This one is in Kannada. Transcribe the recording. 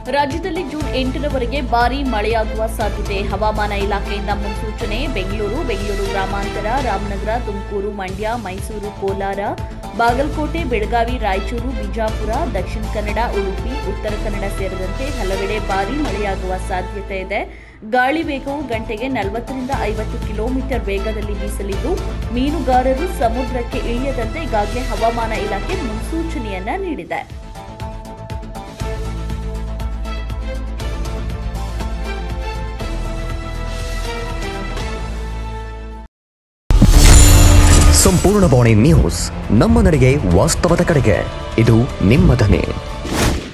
ರಾಜ್ಯದಲ್ಲಿ ಜೂನ್ ಎಂಟರವರೆಗೆ ಭಾರೀ ಮಳೆಯಾಗುವ ಸಾಧ್ಯತೆ ಹವಾಮಾನ ಇಲಾಖೆಯಿಂದ ಮುನ್ಸೂಚನೆ ಬೆಂಗಳೂರು ಬೆಂಗಳೂರು ಗ್ರಾಮಾಂತರ ರಾಮನಗರ ತುಮಕೂರು ಮಂಡ್ಯ ಮೈಸೂರು ಕೋಲಾರ ಬಾಗಲಕೋಟೆ ಬೆಳಗಾವಿ ರಾಯಚೂರು ಬಿಜಾಪುರ ದಕ್ಷಿಣ ಕನ್ನಡ ಉಡುಪಿ ಉತ್ತರ ಕನ್ನಡ ಸೇರಿದಂತೆ ಹಲವೆಡೆ ಭಾರೀ ಮಳೆಯಾಗುವ ಸಾಧ್ಯತೆ ಇದೆ ಗಾಳಿ ವೇಗವು ಗಂಟೆಗೆ ನಲವತ್ತರಿಂದ ಐವತ್ತು ಕಿಲೋಮೀಟರ್ ವೇಗದಲ್ಲಿ ಬೀಸಲಿದ್ದು ಮೀನುಗಾರರು ಸಮುದ್ರಕ್ಕೆ ಇಳಿಯದಂತೆ ಈಗಾಗಲೇ ಹವಾಮಾನ ಇಲಾಖೆ ಮುನ್ಸೂಚನೆಯನ್ನ ನೀಡಿದೆ ಸಂಪೂರ್ಣ ಬಾಣಿ ನ್ಯೂಸ್ ನಮ್ಮ ನಡೆಗೆ ವಾಸ್ತವದ ಕಡೆಗೆ ಇದು ನಿಮ್ಮ ಧ್ವನಿ